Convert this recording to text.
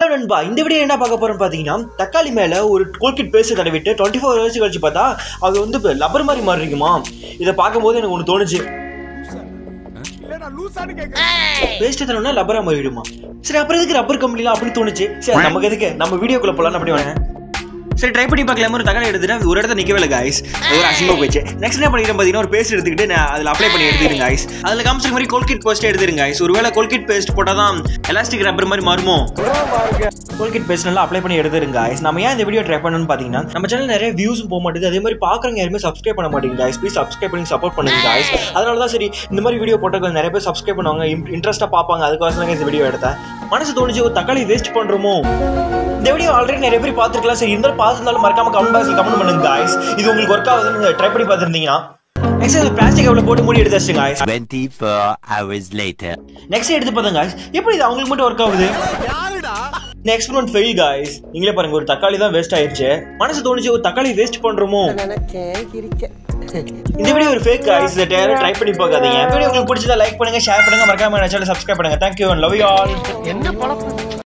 Hello நண்பா இந்த video என்ன பார்க்க போறோம்னு பார்த்தீங்கன்னா தக்காளி மேலே ஒரு கோல்கிட் பேஸ்ட் தடவிட்டு டுவெண்ட்டி ஃபோர் ஹவர்ஸ் கழிச்சு பார்த்தா அது வந்து லப்பர் மாதிரி மாறி இருக்குமா இதை பார்க்கும்போது எனக்கு ஒன்று தோணுச்சு பேஸ்ட் தரணும்னா லப்பரா மாறிடுமா சரி அப்புறம் எதுக்கு ரப்பர் கம்பெனிலாம் அப்படின்னு தோணுச்சு சரி நமக்கு எதுக்கு நம்ம வீடியோக்குள்ள போலாம் அப்படி வாங்க சரி ட்ரை பண்ணி பார்க்கலாம் ஒரு தகவல் எடுத்துட்டு அது ஒரு இடத்துல நிக்கவே இல்லை guys அது ஒரு அசிங்கமா போயிடுச்சு நெக்ஸ்ட் என்ன பண்ணிக்கிறேன் பார்த்தீங்கன்னா ஒரு பேஸ்ட் எடுத்துக்கிட்டு நான் அதில் அப்ளை பண்ணி எடுத்துக்கிறேன் guys அதில் காமிச்ச மாதிரி கோல்கிட் பேஸ்ட் எடுத்துருங்க guys ஒருவேளை கோல்கிட் பேஸ்ட் போட்டால் தான் எலாஸ்டிக் ரப்பர் மாதிரி மாறுமோ கோல்கிட் பேஸ்ட் நல்லா அப்ளை பண்ணி எடுத்துருங்க guys நம்ம ஏன் இந்த வீடியோ ட்ரை பண்ணணும்னு பார்த்தீங்கன்னா நம்ம சேனல் நிறைய வியூஸ் போக மாட்டேங்குது அதே மாதிரி பார்க்குறவங்க யாருமே சப்ஸ்கிரைப் பண்ண மாட்டேங்குது guys ப்ளீஸ் சப்ஸ்கிரைப் பண்ணி சப்போர்ட் பண்ணுங்க guys அதனால தான் சரி இந்த மாதிரி வீடியோ போட்டால் நிறைய பேர் சப்ஸ்கிரைப் பண்ணுவாங்க இன்ட்ரெஸ்ட்டாக பார்ப்பாங்க அதுக்காக தான் இந்த வீடியோ எடுத்தேன் மனசு தோணுச்சு ஒரு தக்காளி வேஸ்ட் பண்ணுறோமோ இந்த வீடியோ ஆல்ரெடி நிறைய பேர் பார்த்துருக்கலாம் சரி இருந்தாலும் பார்த்துருந்தாலும் மறக்காம கமெண்ட் பாக்ஸில் கமெண்ட் பண்ணுங்க guys இது உங்களுக்கு ஒர்க் ஆகுதுன்னு ட்ரை பண்ணி பார்த்துருந்தீங்கன்னா நெக்ஸ்ட் அது பிளாஸ்டிக் அவ்வளோ போட்டு மூடி எடுத்து வச்சுங்க guys 24 hours later. நெக்ஸ்ட் எடுத்து பார்த்தேன் guys எப்படி இது அவங்களுக்கு மட்டும் ஒர்க் ஆகுது இந்த எக்ஸ்பெரிமெண்ட் ஃபெயில் guys நீங்களே பாருங்க ஒரு தக்காளி தான் வேஸ்ட் ஆயிருச்சு மனசு தோணுச்சு ஒரு தக்காளி வேஸ்ட் பண்றோமோ இந்த வீடியோ ஒரு ஃபேக் guys இதை ட்ரை பண்ணி பார்க்காதீங்க வீடியோ உங்களுக்கு பிடிச்சதா லைக் பண்ணுங்க ஷேர் பண்ணுங்க மறக்காம சேனல் சப்ஸ்கிரைப் பண்ணுங்க thank you and love you all என்ன பழக்கம்